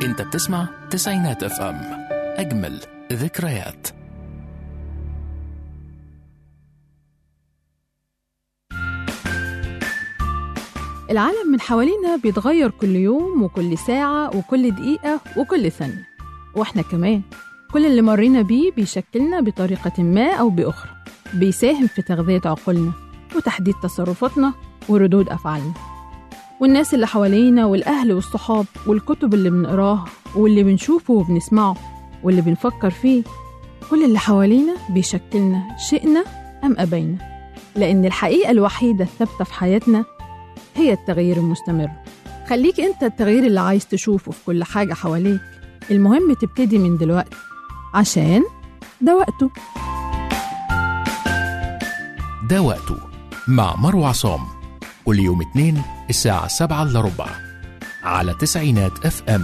انت بتسمع تسعينات اف ام اجمل ذكريات العالم من حوالينا بيتغير كل يوم وكل ساعة وكل دقيقة وكل ثانية وإحنا كمان كل اللي مرينا بيه بيشكلنا بطريقة ما أو بأخرى بيساهم في تغذية عقولنا وتحديد تصرفاتنا وردود أفعالنا والناس اللي حوالينا والأهل والصحاب والكتب اللي بنقراها واللي بنشوفه وبنسمعه واللي بنفكر فيه كل اللي حوالينا بيشكلنا شئنا أم أبينا لأن الحقيقة الوحيدة الثابتة في حياتنا هي التغيير المستمر خليك انت التغيير اللي عايز تشوفه في كل حاجة حواليك المهم تبتدي من دلوقتي عشان ده وقته ده وقته مع مروة عصام كل يوم اثنين الساعة سبعة إلا ربع على تسعينات اف ام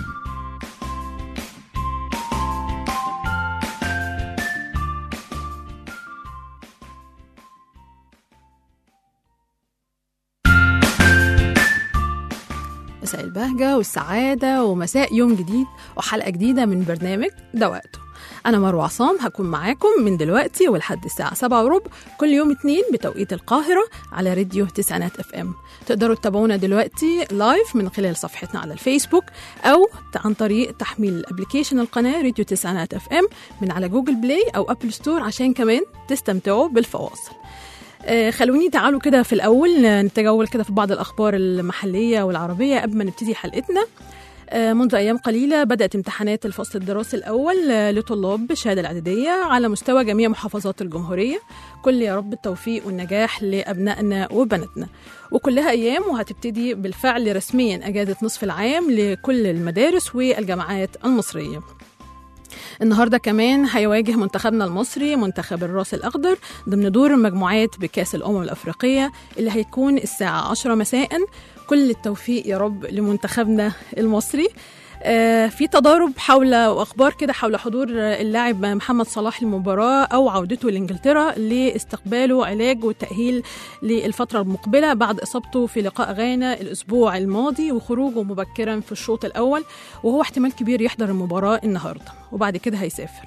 مساء البهجة والسعادة ومساء يوم جديد وحلقة جديدة من برنامج ده وقته أنا مروة عصام هكون معاكم من دلوقتي ولحد الساعة سبعة وربع كل يوم اتنين بتوقيت القاهرة على راديو تسعينات اف ام تقدروا تتابعونا دلوقتي لايف من خلال صفحتنا على الفيسبوك أو عن طريق تحميل الابليكيشن القناة راديو تسعينات اف ام من على جوجل بلاي أو أبل ستور عشان كمان تستمتعوا بالفواصل آه، خلوني تعالوا كده في الأول آه، نتجول كده في بعض الأخبار المحلية والعربية قبل ما نبتدي حلقتنا آه، منذ أيام قليلة بدأت امتحانات الفصل الدراسي الأول آه، لطلاب الشهادة الإعدادية على مستوى جميع محافظات الجمهورية كل يا رب التوفيق والنجاح لأبنائنا وبناتنا وكلها أيام وهتبتدي بالفعل رسميا أجازة نصف العام لكل المدارس والجامعات المصرية النهارده كمان هيواجه منتخبنا المصري منتخب الراس الاخضر ضمن دور المجموعات بكاس الامم الافريقيه اللي هيكون الساعه 10 مساء كل التوفيق يا رب لمنتخبنا المصري آه، في تضارب حول واخبار كده حول حضور اللاعب محمد صلاح المباراه او عودته لانجلترا لاستقباله علاج والتاهيل للفتره المقبله بعد اصابته في لقاء غانا الاسبوع الماضي وخروجه مبكرا في الشوط الاول وهو احتمال كبير يحضر المباراه النهارده وبعد كده هيسافر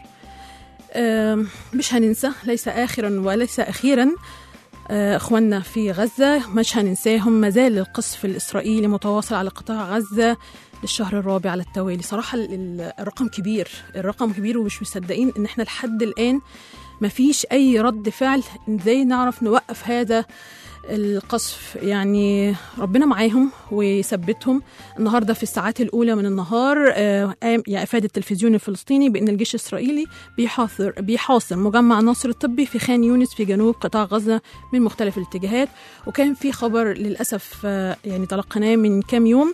آم، مش هننسى ليس آخرا وليس أخيرا آه، اخواننا في غزه مش هننساهم ما زال القصف الاسرائيلي متواصل على قطاع غزه للشهر الرابع على التوالي صراحه ال- ال- الرقم كبير الرقم كبير ومش مصدقين ان احنا لحد الان ما فيش اي رد فعل ازاي نعرف نوقف هذا القصف يعني ربنا معاهم ويثبتهم النهارده في الساعات الاولى من النهار آه، قام- يعني افاد التلفزيون الفلسطيني بان الجيش الاسرائيلي بيحاصر بيحاصر مجمع ناصر الطبي في خان يونس في جنوب قطاع غزه من مختلف الاتجاهات وكان في خبر للاسف آه، يعني تلقيناه من كام يوم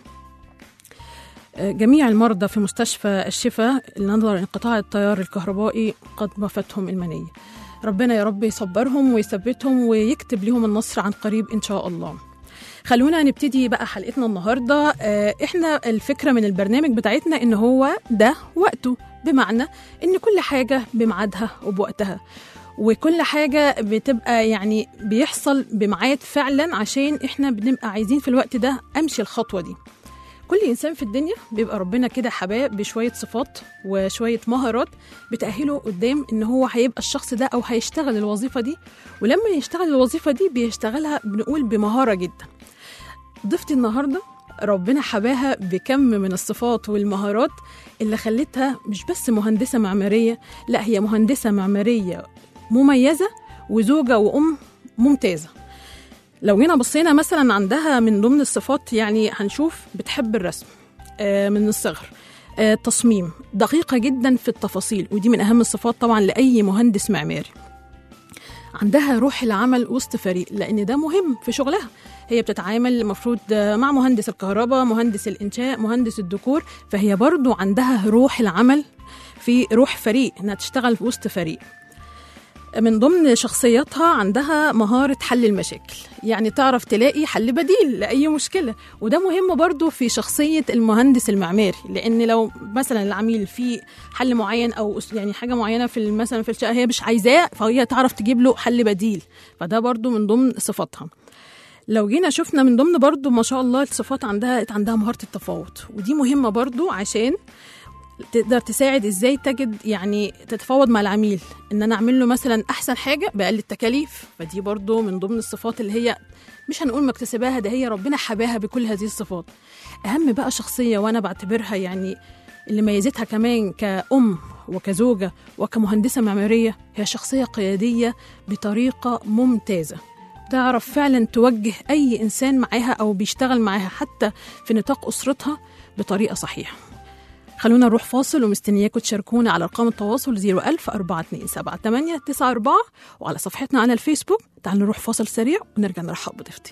آه، جميع المرضى في مستشفى الشفاء نظرا لانقطاع التيار الكهربائي قد وفتهم المنيه ربنا يا رب يصبرهم ويثبتهم ويكتب لهم النصر عن قريب ان شاء الله خلونا نبتدي بقى حلقتنا النهارده آه، احنا الفكره من البرنامج بتاعتنا ان هو ده وقته بمعنى ان كل حاجه بميعادها وبوقتها وكل حاجة بتبقى يعني بيحصل بميعاد فعلا عشان احنا بنبقى عايزين في الوقت ده امشي الخطوة دي كل انسان في الدنيا بيبقى ربنا كده حباه بشويه صفات وشويه مهارات بتاهله قدام ان هو هيبقى الشخص ده او هيشتغل الوظيفه دي ولما يشتغل الوظيفه دي بيشتغلها بنقول بمهاره جدا ضيفتي النهارده ربنا حباها بكم من الصفات والمهارات اللي خلتها مش بس مهندسه معماريه لا هي مهندسه معماريه مميزه وزوجه وام ممتازه لو جينا بصينا مثلا عندها من ضمن الصفات يعني هنشوف بتحب الرسم آه، من الصغر آه، تصميم دقيقة جدا في التفاصيل ودي من أهم الصفات طبعا لأي مهندس معماري عندها روح العمل وسط فريق لأن ده مهم في شغلها هي بتتعامل المفروض آه، مع مهندس الكهرباء مهندس الإنشاء مهندس الديكور فهي برضو عندها روح العمل في روح فريق إنها تشتغل في وسط فريق من ضمن شخصياتها عندها مهارة حل المشاكل يعني تعرف تلاقي حل بديل لأي مشكلة وده مهم برضو في شخصية المهندس المعماري لأن لو مثلا العميل في حل معين أو يعني حاجة معينة في مثلا في الشقة هي مش عايزاه فهي تعرف تجيب له حل بديل فده برضو من ضمن صفاتها لو جينا شفنا من ضمن برضو ما شاء الله الصفات عندها عندها مهاره التفاوض ودي مهمه برضو عشان تقدر تساعد ازاي تجد يعني تتفاوض مع العميل ان انا اعمل له مثلا احسن حاجه باقل التكاليف فدي برضو من ضمن الصفات اللي هي مش هنقول مكتسباها ده هي ربنا حباها بكل هذه الصفات اهم بقى شخصيه وانا بعتبرها يعني اللي ميزتها كمان كأم وكزوجة وكمهندسة معمارية هي شخصية قيادية بطريقة ممتازة تعرف فعلا توجه أي إنسان معاها أو بيشتغل معاها حتى في نطاق أسرتها بطريقة صحيحة خلونا نروح فاصل ومستنياكم تشاركونا على ارقام التواصل 01000 427 94 وعلى صفحتنا على الفيسبوك تعالوا نروح فاصل سريع ونرجع نرحب بضيفتي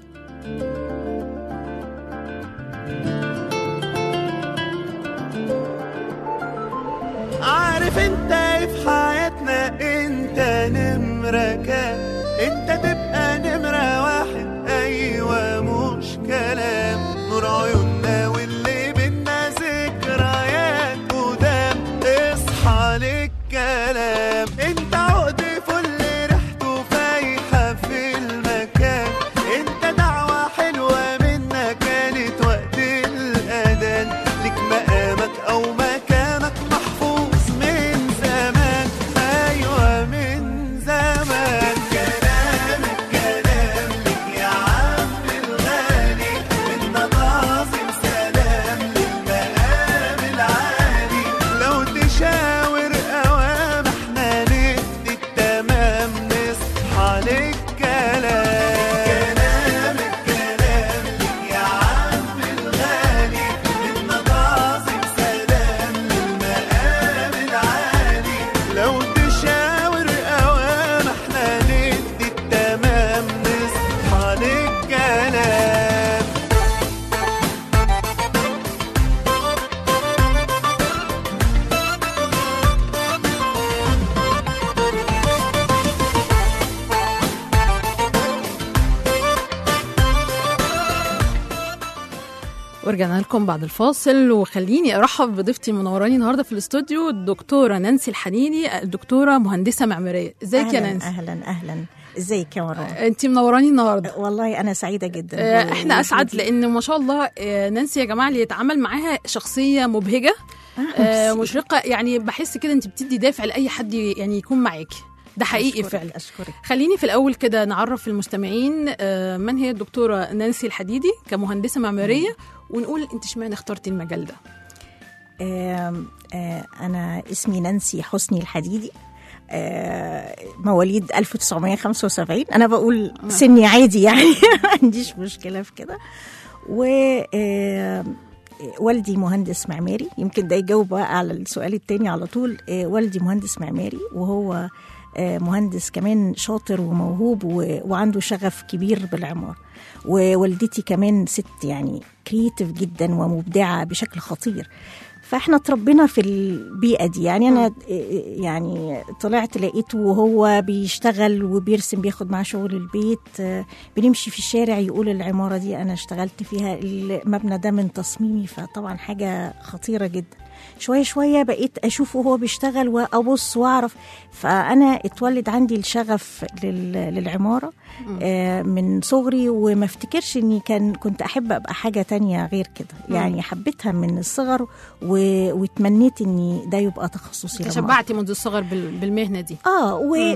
عارف انت ايه في حياتنا انت نمرة كام انت تبقى نمرة واحد ايوه مش كلام نور عيوننا واللي بينا ذكريات قدام اصحى للكلام انت عقد فل ريحته فايحة في المكان انت دعوة حلوة منا كانت وقت الاذان لك مقامك او مكانك محفوظ من زمان ايوه من زمان كلام الكلام لك يا عم الغالي منا تعظيم سلام للمقام العالي لو تشاور اوام احنا ندي التمام نصحى للكلام كلام الكلام لك يا عم الغالي منا تعظيم سلام للمقام العالي لو تشاور اوام احنا ندي التمام نصحى للكلام ورجعنا لكم بعد الفاصل وخليني ارحب بضيفتي منوراني النهارده في الاستوديو الدكتوره نانسي الحنيني الدكتوره مهندسه معماريه ازيك يا أهلاً نانسي اهلا اهلا ازيك يا مروه انت منوراني النهارده والله انا سعيده جدا آه، ب- احنا اسعد بوجودي. لان ما شاء الله آه، نانسي يا جماعه اللي يتعامل معاها شخصيه مبهجه آه، ميرسي. مشرقه يعني بحس كده انت بتدي دافع لاي حد يعني يكون معاكي ده حقيقي أشكرك- فعلا اشكرك خليني في الاول كده نعرف المستمعين آه، من هي الدكتوره نانسي الحديدي كمهندسه معماريه ونقول انت اشمعنى اخترتي المجال ده آم، آه، انا اسمي نانسي حسني الحديدي آه، مواليد 1975 انا بقول سني عادي يعني ما عنديش مشكله في كده و آم، والدي مهندس معماري يمكن ده يجاوب بقى على السؤال التاني على طول آه، والدي مهندس معماري وهو آه، مهندس كمان شاطر وموهوب و- وعنده شغف كبير بالعمار ووالدتي كمان ست يعني كرييتيف جدا ومبدعه بشكل خطير فاحنا اتربينا في البيئه دي يعني انا يعني طلعت لقيته وهو بيشتغل وبيرسم بياخد معاه شغل البيت آه، بنمشي في الشارع يقول العماره دي انا اشتغلت فيها المبنى ده من تصميمي فطبعا حاجه خطيره جدا شويه شويه بقيت اشوفه وهو بيشتغل وابص واعرف فانا اتولد عندي الشغف لل- للعماره آه، من صغري وما افتكرش اني كان كنت احب ابقى حاجه تانية غير كده يعني حبيتها من الصغر و- وتمنيت اني ده يبقى تخصصي لما تشبعتي منذ الصغر بال- بالمهنه دي اه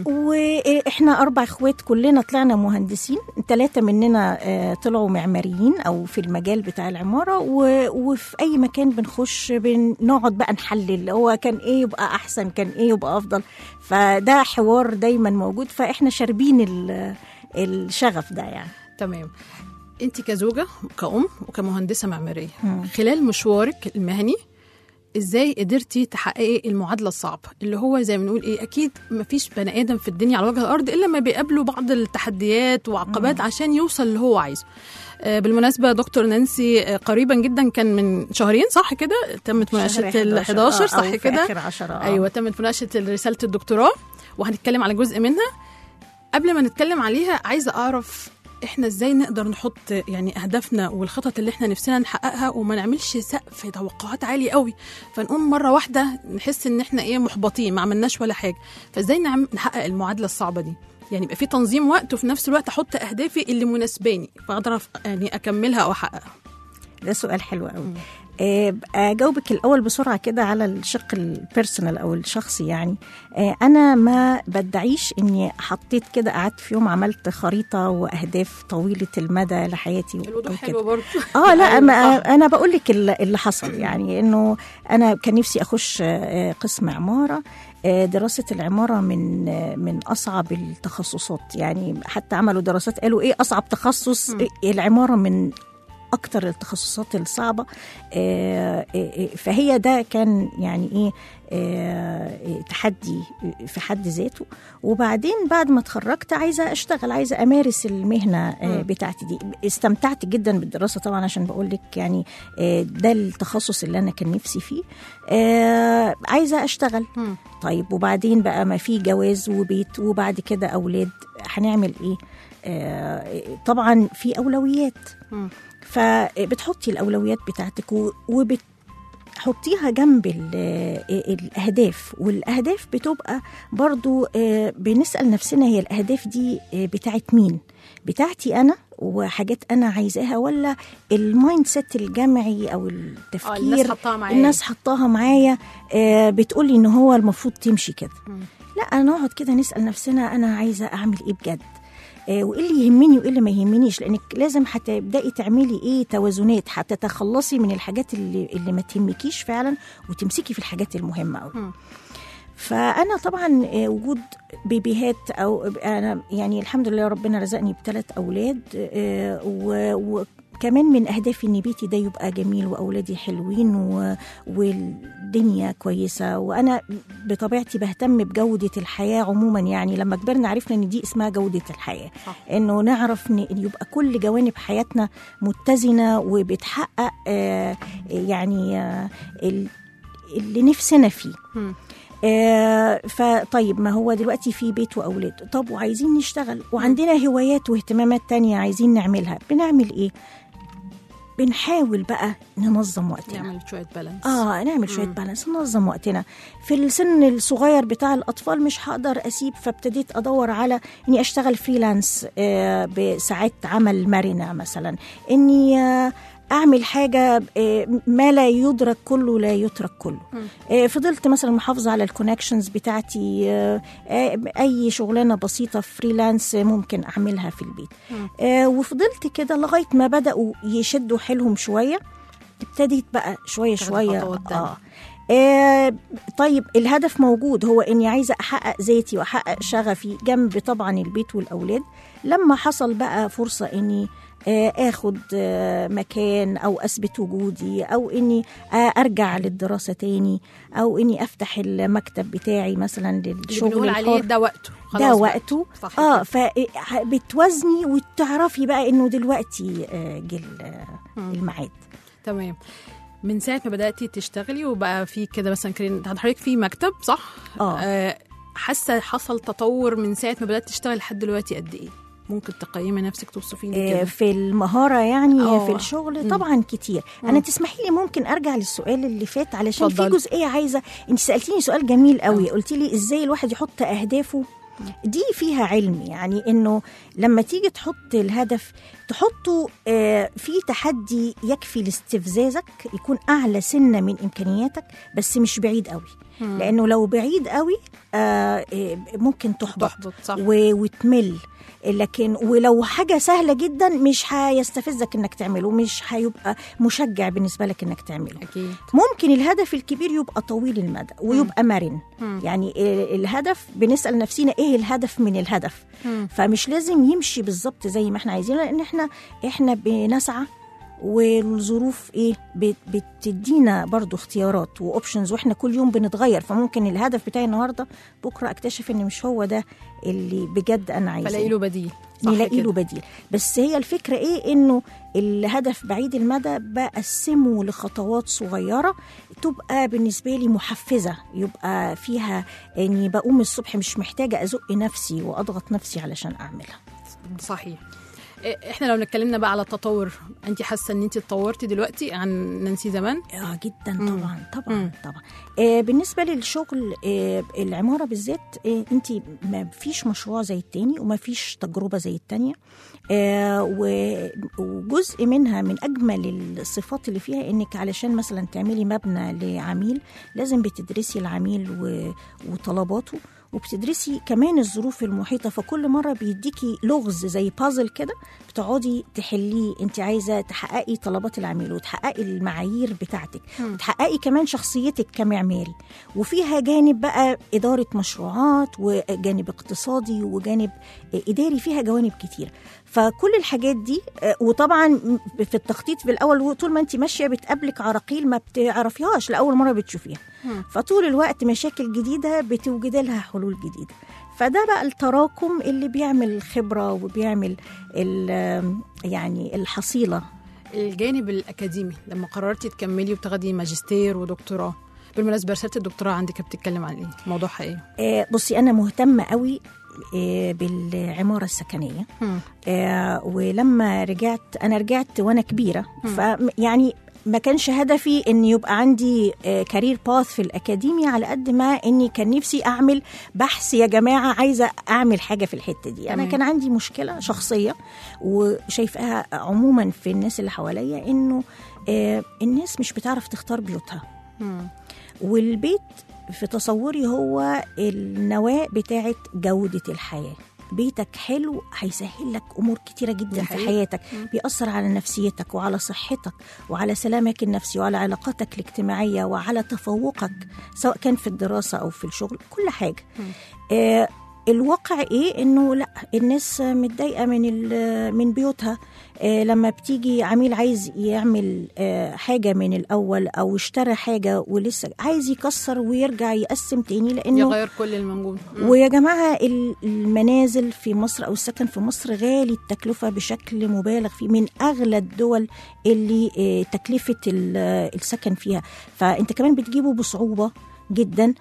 واحنا اربع اخوات كلنا طلعنا مهندسين ثلاثه مننا آه طلعوا معماريين او في المجال بتاع العماره و- وفي اي مكان بنخش بنقعد بقى نحلل هو كان ايه يبقى احسن كان ايه يبقى افضل فده حوار دايما موجود فاحنا شاربين ال- الشغف ده يعني تمام انت كزوجه كأم وكمهندسه معماريه مم. خلال مشوارك المهني ازاي قدرتي تحققي المعادله الصعبه اللي هو زي ما نقول ايه اكيد ما فيش بني ادم في الدنيا على وجه الارض الا ما بيقابله بعض التحديات وعقبات عشان يوصل اللي هو عايزه آه، بالمناسبه دكتور نانسي آه، قريبا جدا كان من شهرين صح كده تمت مناقشه ال 11 صح كده اخر 10 ايوه تمت مناقشه رساله الدكتوراه وهنتكلم على جزء منها قبل ما نتكلم عليها عايزه اعرف احنا ازاي نقدر نحط يعني اهدافنا والخطط اللي احنا نفسنا نحققها وما نعملش سقف توقعات عالي قوي فنقوم مره واحده نحس ان احنا ايه محبطين ما عملناش ولا حاجه فازاي نعم نحقق المعادله الصعبه دي يعني يبقى في تنظيم وقت وفي نفس الوقت احط اهدافي اللي مناسباني فاقدر أف- يعني اكملها او احققها ده سؤال حلو قوي آه، اجاوبك الاول بسرعه كده على الشق البيرسونال او الشخصي يعني آه، انا ما بدعيش اني حطيت كده قعدت في يوم عملت خريطه واهداف طويله المدى لحياتي الوضوح أو كده. حلو برضه اه لا أيوة، ما صح. انا بقول لك اللي اللي حصل يعني انه انا كان نفسي اخش آه، قسم عماره آه، دراسة العمارة من آه، من أصعب التخصصات يعني حتى عملوا دراسات قالوا إيه أصعب تخصص مم. إيه العمارة من أكتر التخصصات الصعبة آه، آه، آه، فهي ده كان يعني إيه آه، آه، تحدي في حد ذاته وبعدين بعد ما اتخرجت عايزة أشتغل عايزة أمارس المهنة آه، مم. بتاعتي دي استمتعت جدا بالدراسة طبعا عشان بقول لك يعني آه، ده التخصص اللي أنا كان نفسي فيه آه، عايزة أشتغل مم. طيب وبعدين بقى ما في جواز وبيت وبعد كده أولاد هنعمل إيه آه، طبعا في أولويات مم. فبتحطي الأولويات بتاعتك و- وبتحطيها جنب ال- الأهداف والأهداف بتبقى برضو آه، بنسأل نفسنا هي الأهداف دي آه، بتاعت مين بتاعتي أنا وحاجات أنا عايزاها ولا المايند سيت الجمعي أو اه التفكير الناس حطاها معايا الناس حطاها معايا آه، بتقولي ان هو المفروض تمشي كده مم. لا نقعد كده نسال نفسنا انا عايزه اعمل ايه بجد آه، وايه اللي يهمني وايه اللي ما يهمنيش لانك لازم هتبداي تعملي ايه توازنات هتتخلصي من الحاجات اللي اللي ما تهمكيش فعلا وتمسكي في الحاجات المهمه قوي مم. فانا طبعا آه، وجود بيبيهات او انا يعني الحمد لله ربنا رزقني بثلاث اولاد آه، و- وكمان من اهدافي ان بيتي ده يبقى جميل واولادي حلوين و... والدنيا كويسه وانا بطبيعتي بهتم بجوده الحياه عموما يعني لما كبرنا عرفنا ان دي اسمها جوده الحياه صح. انه نعرف ان إن يبقى كل جوانب حياتنا متزنه وبتحقق آه، يعني آه، ال- اللي نفسنا فيه مم. آه، فطيب ما هو دلوقتي في بيت واولاد طب وعايزين نشتغل وعندنا هوايات واهتمامات تانية عايزين نعملها بنعمل ايه بنحاول بقى ننظم وقتنا نعمل شويه بالانس اه نعمل شويه مم. بالانس ننظم وقتنا في السن الصغير بتاع الاطفال مش هقدر اسيب فابتديت ادور على اني اشتغل فريلانس آه بساعات عمل مرنه مثلا اني آه اعمل حاجه آه، ما لا يدرك كله لا يترك كله مم. آه، فضلت مثلا محافظه على الكونكشنز بتاعتي آه، آه، اي شغلانه بسيطه فريلانس ممكن اعملها في البيت مم. آه، وفضلت كده لغايه ما بداوا يشدوا حيلهم شويه ابتديت بقى شويه تاخدي شويه خطوات تانية. آه. آه طيب الهدف موجود هو اني عايزه احقق ذاتي واحقق شغفي جنب طبعا البيت والاولاد لما حصل بقى فرصه اني آه، اخد آه، مكان او اثبت وجودي او اني آه، ارجع للدراسه تاني او اني افتح المكتب بتاعي مثلا اللي للشغل بنقول عليه الحر ده وقته خلاص ده بقى. وقته صح اه كده. فبتوازني وتعرفي بقى انه دلوقتي آه، جه ال- مم. الميعاد تمام من ساعه ما بداتي تشتغلي وبقى في كده مثلا كرين حضرتك في مكتب صح اه آه، حاسه حصل تطور من ساعه ما بدات تشتغل لحد دلوقتي قد ايه ممكن تقيمي نفسك توصفي لي آه، كده في المهارة يعني آه. في الشغل مم. طبعا كتير مم. أنا تسمحي لي ممكن أرجع للسؤال اللي فات علشان في اتفضلي. جزئية عايزة أنت سألتيني سؤال جميل قوي قلت لي إزاي الواحد يحط أهدافه دي فيها علم يعني انه لما تيجي تحط الهدف تحطه آه، في تحدي يكفي لاستفزازك يكون اعلى سنه من امكانياتك بس مش بعيد قوي مم. لانه لو بعيد قوي آه، آه، ممكن تحبط تحبط صح و- وتمل لكن ولو حاجة سهلة جدا مش هيستفزك انك تعمله مش هيبقى مشجع بالنسبة لك انك تعمله اكيد ممكن الهدف الكبير يبقى طويل المدى ويبقى مرن مم. يعني ال- الهدف بنسأل نفسنا ايه الهدف من الهدف مم. فمش لازم يمشي بالظبط زي ما احنا عايزين لان احنا احنا بنسعى والظروف ايه بت- بتدينا برضو اختيارات واوبشنز واحنا كل يوم بنتغير فممكن الهدف بتاعي النهارده بكره اكتشف ان مش هو ده اللي بجد انا عايزاه فلاقي له بديل صح نلاقي له كده. بديل بس هي الفكره ايه انه الهدف بعيد المدى بقسمه لخطوات صغيره تبقى بالنسبه لي محفزه يبقى فيها اني بقوم الصبح مش محتاجه ازق نفسي واضغط نفسي علشان اعملها صحيح إيه، احنا لو اتكلمنا بقى على التطور انت حاسه ان انت اتطورتي دلوقتي عن نانسي زمان اه جدا مم. طبعا طبعا مم. طبعا آه بالنسبه للشغل آه العماره بالذات آه انت ما فيش مشروع زي التاني وما فيش تجربه زي التانيه آه و- وجزء منها من اجمل الصفات اللي فيها انك علشان مثلا تعملي مبنى لعميل لازم بتدرسي العميل و- وطلباته وبتدرسي كمان الظروف المحيطه فكل مره بيديكي لغز زي بازل كده بتقعدي تحليه انت عايزه تحققي طلبات العميل وتحققي المعايير بتاعتك وتحققي كمان شخصيتك كمعماري وفيها جانب بقى اداره مشروعات وجانب اقتصادي وجانب اداري فيها جوانب كتير فكل الحاجات دي آه، وطبعا في التخطيط في الاول طول ما انت ماشيه بتقابلك عراقيل ما بتعرفيهاش لاول مره بتشوفيها فطول الوقت مشاكل جديده بتوجد لها حلول جديده فده بقى التراكم اللي بيعمل خبره وبيعمل ال- يعني الحصيله الجانب الاكاديمي لما قررتي تكملي وتاخدي ماجستير ودكتوراه بالمناسبه رساله الدكتوراه عندك بتتكلم عن ايه موضوعها ايه آه، بصي انا مهتمه قوي آه، بالعماره السكنيه مم. آه، ولما رجعت انا رجعت وانا كبيره فيعني ما كانش هدفي ان يبقى عندي كارير باث في الاكاديميا على قد ما اني كان نفسي اعمل بحث يا جماعه عايزه اعمل حاجه في الحته دي انا تمام. كان عندي مشكله شخصيه وشايفاها عموما في الناس اللي حواليا انه آه، الناس مش بتعرف تختار بيوتها مم. والبيت في تصوري هو النواة بتاعت جودة الحياة بيتك حلو هيسهل لك امور كتيره دي جدا في حقيقة. حياتك بيأثر على نفسيتك وعلى صحتك وعلى سلامك النفسي وعلى علاقاتك الاجتماعيه وعلى تفوقك سواء كان في الدراسه او في الشغل كل حاجه آه الواقع ايه انه لا الناس متضايقه من ال- من بيوتها آه لما بتيجي عميل عايز يعمل آه حاجه من الاول او اشترى حاجه ولسه عايز يكسر ويرجع يقسم تاني لانه يغير كل الموجود مم. ويا جماعة ال- المنازل في مصر أو السكن في مصر غالي التكلفة بشكل مبالغ فيه من أغلى الدول اللي آه، تكلفة ال- السكن فيها فأنت كمان بتجيبه بصعوبة جدا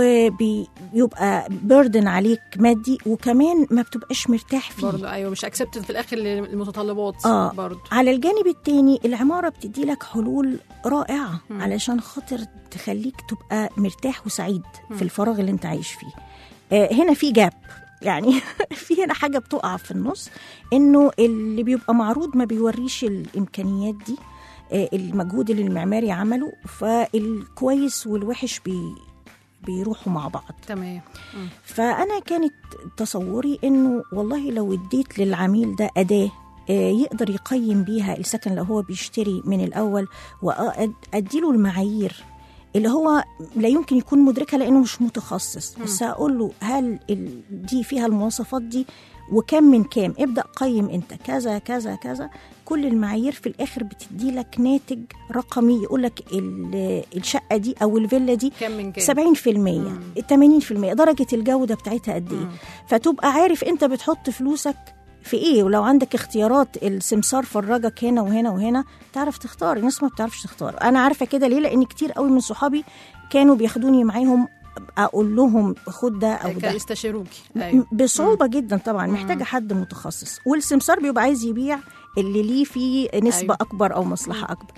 وبيبقى بردن عليك مادي وكمان ما بتبقاش مرتاح فيه برضه ايوه مش اكسبتد في الاخر للمتطلبات آه. برضه على الجانب التاني العمارة بتدي لك حلول رائعة مم. علشان خاطر تخليك تبقى مرتاح وسعيد في الفراغ اللي انت عايش فيه آه هنا في جاب يعني في هنا حاجة بتقع في النص انه اللي بيبقى معروض ما بيوريش الامكانيات دي آه المجهود اللي المعماري عمله فالكويس والوحش بي بيروحوا مع بعض تمام مم. فانا كانت تصوري انه والله لو اديت للعميل ده اداه آه، يقدر يقيم بيها السكن لو هو بيشتري من الاول واديله المعايير اللي هو لا يمكن يكون مدركها لانه مش متخصص بس هقول له هل ال- دي فيها المواصفات دي وكم من كام ابدا قيم انت كذا كذا كذا كل المعايير في الاخر بتدي لك ناتج رقمي يقول لك الشقه دي او الفيلا دي كم من كام 70% 80% درجة الجودة بتاعتها قد ايه فتبقى عارف انت بتحط فلوسك في ايه ولو عندك اختيارات السمسار فرجك هنا وهنا وهنا تعرف تختار الناس ما بتعرفش تختار انا عارفه كده ليه لان كتير قوي من صحابي كانوا بياخدوني معاهم اقول لهم خد ده او ده يستشيروكي ايوه بصعوبة جدا طبعا محتاجة حد متخصص والسمسار بيبقى عايز يبيع اللي ليه فيه نسبة أيوة. أكبر أو مصلحة أكبر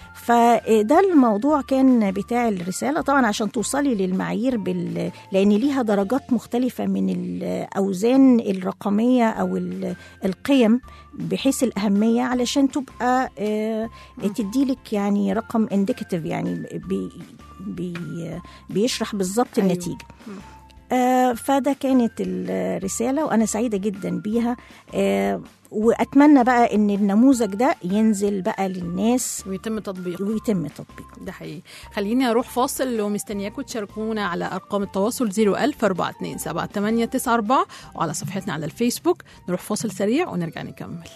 فده الموضوع كان بتاع الرسالة طبعا عشان توصلي للمعايير بال... لأن ليها درجات مختلفة من الأوزان الرقمية أو ال- القيم بحيث الأهمية علشان تبقى آه، تديلك يعني رقم انديكاتيف يعني بي بي بيشرح بالظبط أيوة. النتيجة آه، فده كانت الرسالة وأنا سعيدة جدا بيها آه، وأتمنى بقى إن النموذج ده ينزل بقى للناس ويتم تطبيقه ويتم تطبيقه ده حقيقي خليني اروح فاصل ومستنياكم تشاركونا على ارقام التواصل 01000 427 وعلى صفحتنا على الفيسبوك نروح فاصل سريع ونرجع نكمل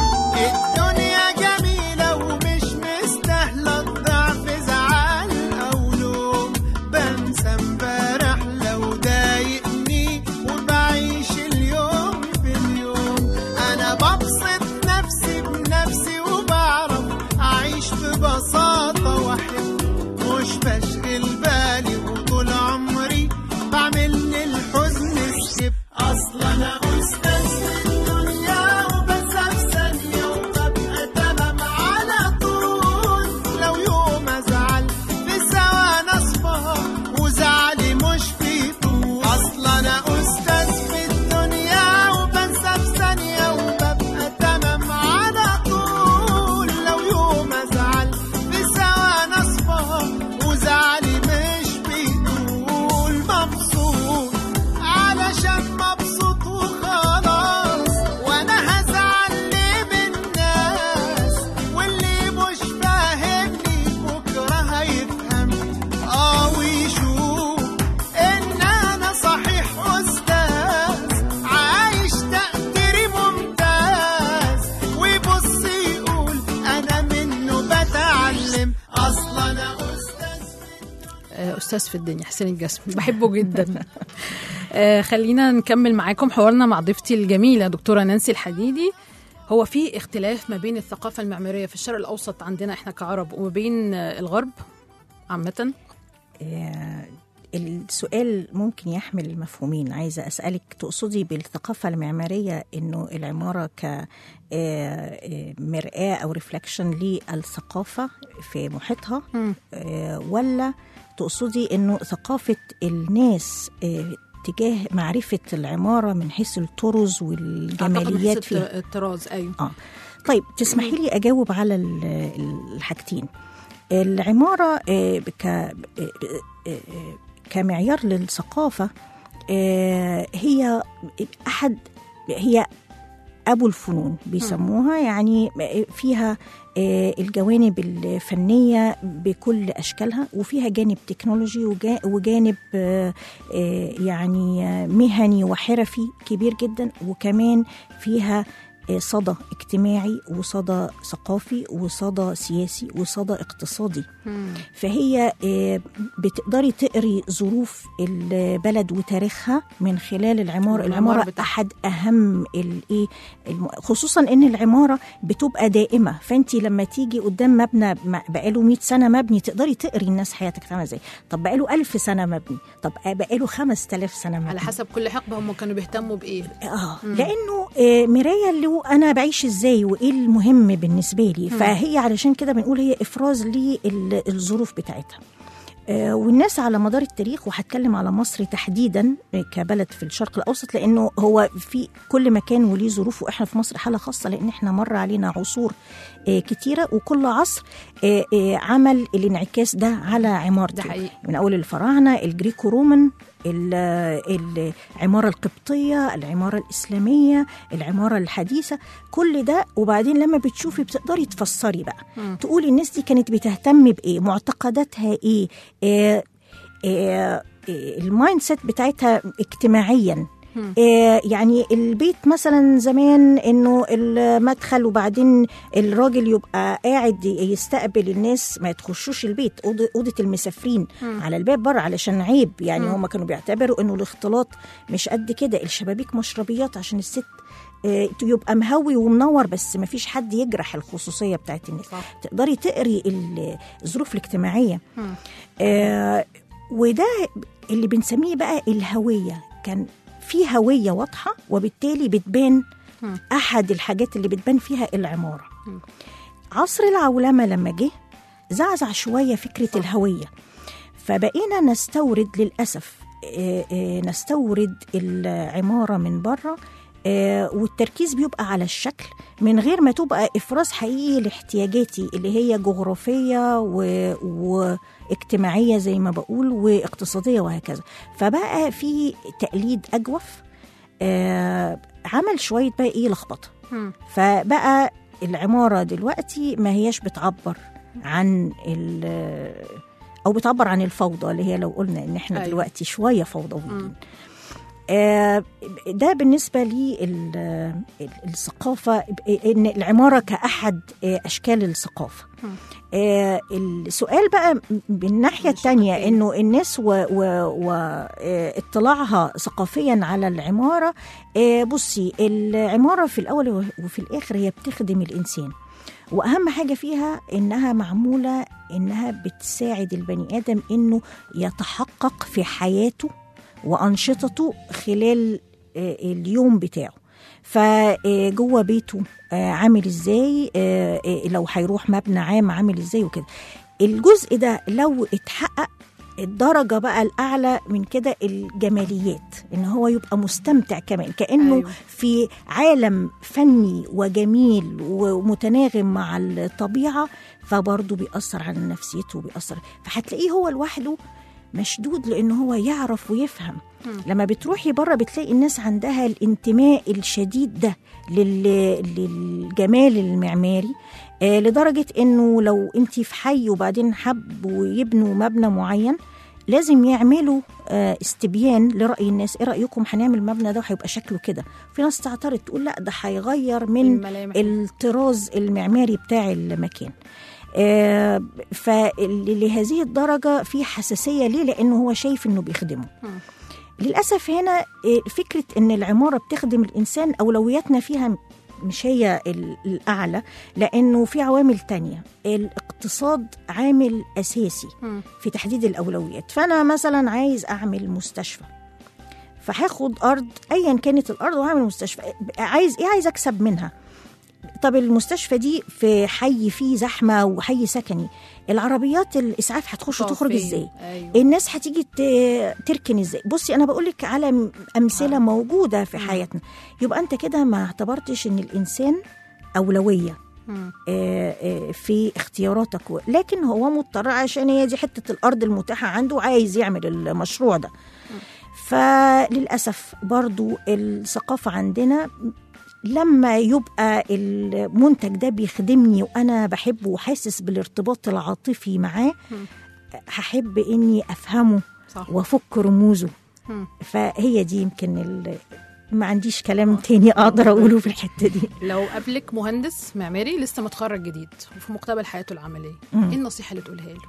الدنيا جميلة ومش مستاهلة الضعف زعل أو استاذ في الدنيا حسين الجسمي بحبه جدا آه خلينا نكمل معاكم حوارنا مع ضيفتي الجميله دكتوره نانسي الحديدي هو في اختلاف ما بين الثقافه المعماريه في الشرق الاوسط عندنا احنا كعرب وما بين آه، الغرب عامه آه، السؤال ممكن يحمل مفهومين عايزة أسألك تقصدي بالثقافة المعمارية إنه العمارة ك آه، آه، مرآة أو ريفلكشن للثقافة في محيطها مم. آه، ولا تقصدي إنه ثقافة الناس آه، تجاه معرفة العمارة من حيث الطرز اعتقد من حيث والجماليات الت- فيها الطراز ايوه اه طيب تسمحي لي اجاوب على ال- الحاجتين العماره آه، ك آه، آه، كمعيار للثقافه آه، هي احد هي ابو الفنون بيسموها يعني فيها آه، الجوانب الفنيه بكل اشكالها وفيها جانب تكنولوجي وجا- وجانب آه، آه، يعني آه، مهني وحرفي كبير جدا وكمان فيها آه، صدى اجتماعي وصدى ثقافي وصدى سياسي وصدى اقتصادي فهي آه، بتقدري تقري ظروف البلد وتاريخها من خلال العمارة والمعمار العمارة بتاعها. أحد أهم الإيه الم- خصوصا إن العمارة بتبقى دائمة فأنت لما تيجي قدام مبنى م- بقاله 100 سنة مبني تقدري تقري الناس حياتك عاملة إزاي طب بقاله 1000 سنة مبني طب بقاله 5000 سنة مبني على حسب كل حقبه هم كانوا بيهتموا بايه اه لانه آه، مرايه اللي هو انا بعيش ازاي وايه المهم بالنسبه لي فهي علشان كده بنقول هي افراز للظروف بتاعتها آه، والناس على مدار التاريخ وهتكلم على مصر تحديدا آه، كبلد في الشرق الاوسط لانه هو في كل مكان وليه ظروفه احنا في مصر حاله خاصه لان احنا مر علينا عصور آه، كتيره وكل عصر آه، آه، عمل الانعكاس ده على عمارته ده حقيقي. من اول الفراعنه الجريكو رومان ال- العماره القبطيه العماره الاسلاميه العماره الحديثه كل ده وبعدين لما بتشوفي بتقدري تفسري بقى تقولي الناس دي كانت بتهتم بايه معتقداتها ايه, إيه, إيه, إيه المايند سيت بتاعتها اجتماعيا إيه يعني البيت مثلا زمان انه المدخل وبعدين الراجل يبقى قاعد يستقبل الناس ما تخشوش البيت أوضة, أوضة المسافرين على الباب بره علشان عيب يعني هم كانوا بيعتبروا انه الاختلاط مش قد كده الشبابيك مشربيات عشان الست آه، يبقى مهوي ومنور بس ما فيش حد يجرح الخصوصية بتاعت الناس صح. تقدري تقري ال- الظروف الاجتماعية آه وده اللي بنسميه بقى الهوية كان في هوية واضحة وبالتالي بتبان أحد الحاجات اللي بتبان فيها العمارة عصر العولمة لما جه زعزع شوية فكرة الهوية فبقينا نستورد للأسف آه، آه، نستورد العمارة من بره آه، والتركيز بيبقى على الشكل من غير ما تبقى إفراز حقيقي لاحتياجاتي اللي هي جغرافية و... واجتماعية زي ما بقول واقتصادية وهكذا فبقى في تقليد أجوف آه، عمل شوية بقى إيه لخبطة فبقى العمارة دلوقتي ما هياش بتعبر عن ال- أو بتعبر عن الفوضى اللي هي لو قلنا إن إحنا أيوة. دلوقتي شوية فوضويين آه، ده بالنسبة للثقافة إن العمارة كأحد آه، أشكال الثقافة آه، السؤال بقى بالناحية التانية إنه الناس واطلاعها ثقافيا على العمارة آه، بصي العمارة في الأول وفي الآخر هي بتخدم الإنسان واهم حاجه فيها انها معموله انها بتساعد البني ادم انه يتحقق في حياته وانشطته خلال آه، اليوم بتاعه فجوه بيته آه، عامل ازاي آه، آه، لو هيروح مبنى عام عامل ازاي وكده الجزء ده لو اتحقق الدرجة بقى الأعلى من كده الجماليات إن هو يبقى مستمتع كمان كأنه أيوة. أيوه. في عالم فني وجميل ومتناغم مع الطبيعة فبرضه بيأثر على نفسيته وبيأثر فهتلاقيه هو لوحده مشدود لأن هو يعرف ويفهم لما بتروحي بره بتلاقي الناس عندها الانتماء الشديد ده لل- للجمال المعماري آه، لدرجة انه لو انت في حي وبعدين حبوا يبنوا مبنى معين لازم يعملوا آه، استبيان لرأي الناس ايه رأيكم هنعمل المبنى ده وهيبقى شكله كده في ناس تعترض تقول لا ده هيغير من الملامح. الطراز المعماري بتاع المكان آه، فلهذه الدرجه في حساسيه ليه لانه هو شايف انه بيخدمه مم. للاسف هنا آه، فكره ان العماره بتخدم الانسان اولوياتنا فيها مش هي ال- الاعلى لانه في عوامل تانية الاقتصاد عامل اساسي مم. في تحديد الاولويات فانا مثلا عايز اعمل مستشفى فهاخد ارض ايا كانت الارض وهعمل مستشفى عايز ايه عايز اكسب منها طب المستشفى دي في حي فيه زحمه وحي سكني العربيات الاسعاف هتخش تقف وتخرج فين؟ ازاي ايوه الناس هتيجي ت- تركن ازاي بصي انا بقول لك على م- امثله آه. موجوده في مم. حياتنا يبقى انت كده ما اعتبرتش ان الانسان اولويه مم. آه، آه، في اختياراتك و- لكن هو مضطر عشان هي دي حته الارض المتاحه عنده عايز يعمل المشروع ده فللاسف برضو الثقافه عندنا لما يبقى المنتج ده بيخدمني وانا بحبه وحاسس بالارتباط العاطفي معاه مم. هحب اني افهمه صح وافك رموزه مم. فهي دي يمكن ال... ما عنديش كلام تاني اقدر اقوله في الحته دي لو قابلك مهندس معماري لسه متخرج جديد وفي مقتبل حياته العمليه مم. ايه النصيحه اللي تقولها له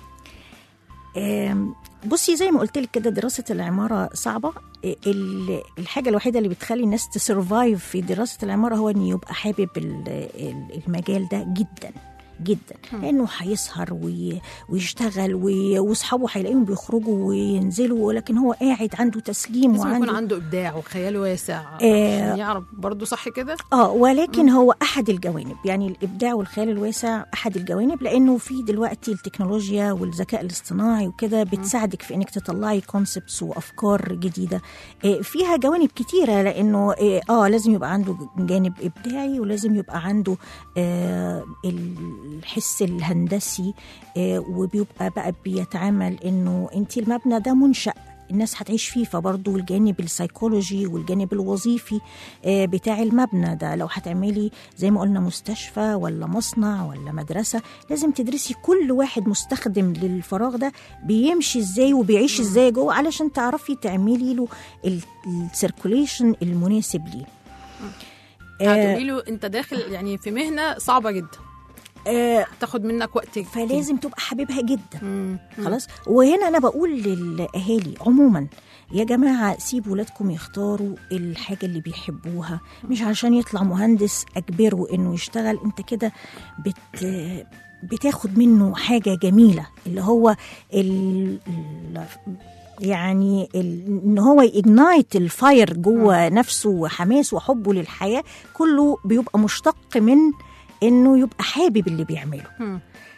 آم، بصي زي ما قلت لك كده دراسه العماره صعبه آه، ال- الحاجه الوحيده اللي بتخلي الناس تسرفايف في دراسه العماره هو ان يبقى حابب ال- ال- المجال ده جدا جدا لانه هيسهر وي- ويشتغل وي- واصحابه هيلاقيهم بيخرجوا وينزلوا لكن هو قاعد عنده تسليم لازم يكون وعنده عنده ابداع وخيال واسع آه. عشان يعرف برضه صح كده اه ولكن هو احد الجوانب يعني الابداع والخيال الواسع احد الجوانب لانه في دلوقتي التكنولوجيا والذكاء الاصطناعي وكده بتساعدك في انك تطلعي كونسبتس وافكار جديده آه، فيها جوانب كتيره لانه اه آه، لازم يبقى عنده جانب ابداعي ولازم يبقى عنده آه الحس الهندسي آه وبيبقى بقى بيتعامل انه انت المبنى ده منشأ الناس هتعيش فيه فبرضه الجانب السيكولوجي والجانب الوظيفي آه، بتاع المبنى ده لو هتعملي زي ما قلنا مستشفى ولا مصنع ولا مدرسة لازم تدرسي كل واحد مستخدم للفراغ ده بيمشي ازاي وبيعيش ازاي جوه علشان تعرفي تعملي له السيركوليشن المناسب ليه آه، هتقولي له انت داخل يعني في مهنه صعبه جدا آه، تاخد منك وقت كتير. فلازم تبقى حبيبها جدا مم. مم. خلاص وهنا انا بقول للاهالي عموما يا جماعه سيبوا ولادكم يختاروا الحاجه اللي بيحبوها مش عشان يطلع مهندس اجبره انه يشتغل انت كده بت بتاخد منه حاجه جميله اللي هو ال... ال... يعني ال... ان هو يجنايت الفاير جوه نفسه وحماس وحبه للحياه كله بيبقى مشتق من انه يبقى حابب اللي بيعمله مم.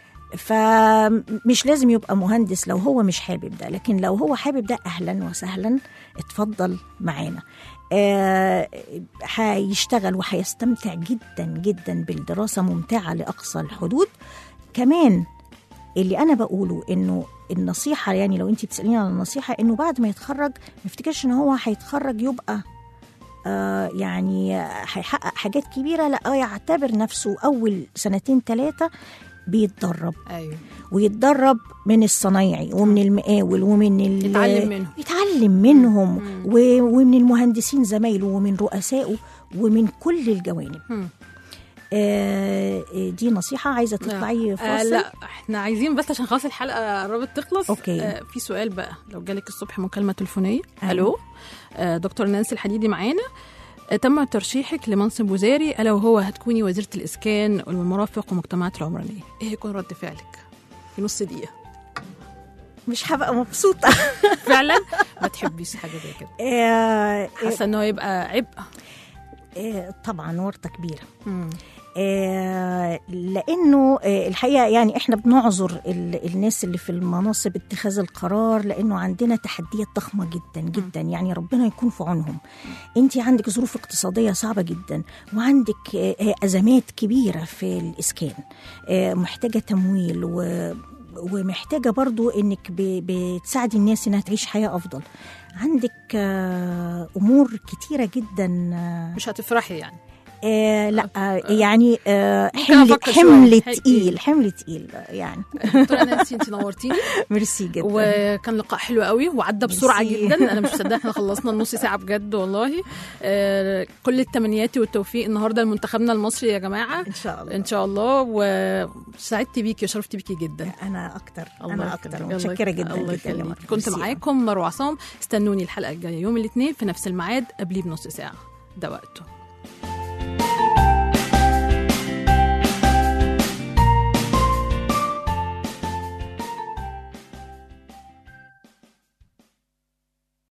فمش لازم يبقى مهندس لو هو مش حابب ده لكن لو هو حابب ده اهلا وسهلا اتفضل معانا آه، هيشتغل وهيستمتع جدا جدا بالدراسه ممتعه لاقصى الحدود كمان اللي انا بقوله انه النصيحه يعني لو انت بتساليني على النصيحه انه بعد ما يتخرج ما يفتكرش ان هو هيتخرج يبقى آه يعني هيحقق حاجات كبيره لا يعتبر نفسه اول سنتين ثلاثه بيتدرب ايوه ويتدرب من الصنايعي ومن المقاول ومن ال- يتعلم منهم. يتعلم منهم و- ومن المهندسين زمايله ومن رؤسائه ومن كل الجوانب مم. آه آه، دي نصيحة عايزة تطلعي آه فاصل لا احنا عايزين بس عشان خلاص الحلقه قربت تخلص أوكي. آه في سؤال بقى لو جالك الصبح مكالمه تليفونيه أيوة. الو آه دكتور نانسي الحديدي معانا آه تم ترشيحك لمنصب وزاري الا وهو هتكوني وزيره الاسكان والمرافق والمجتمعات العمرانيه ايه هيكون رد فعلك في نص دقيقه مش هبقى مبسوطة فعلا ما تحبيش حاجه زي كده آه حاسه ان هو يبقى عبء آه طبعا ورطة كبيرة مم. آه، لانه آه، الحقيقه يعني احنا بنعذر ال- الناس اللي في المناصب اتخاذ القرار لانه عندنا تحديات ضخمه جدا جدا يعني ربنا يكون في عونهم انت عندك ظروف اقتصاديه صعبه جدا وعندك آه، آه، ازمات كبيره في الاسكان آه، محتاجه تمويل و ومحتاجه برضو انك ب- بتساعدي الناس انها تعيش حياه افضل عندك آه، امور كتيره جدا آه، مش هتفرحي يعني آه لا آه يعني آه ممكن حمل أفكر حمل شوية. تقيل حمل تقيل يعني دكتوره نانسي انت نورتيني ميرسي جدا وكان لقاء حلو قوي وعدى بسرعه ميرسي. جدا انا مش مصدقه احنا خلصنا النص ساعه بجد والله آه، كل التمنياتي والتوفيق النهارده لمنتخبنا المصري يا جماعه ان شاء الله ان شاء الله وسعدت بيكي وشرفت بيكي جدا انا اكتر الله انا يخليك. اكتر الله متشكره يخليك. جدا الله جدا يا يخليك. مرة. كنت ميرسي. معاكم مروه عصام استنوني الحلقه الجايه يوم الاثنين في نفس الميعاد قبليه بنص ساعه ده وقته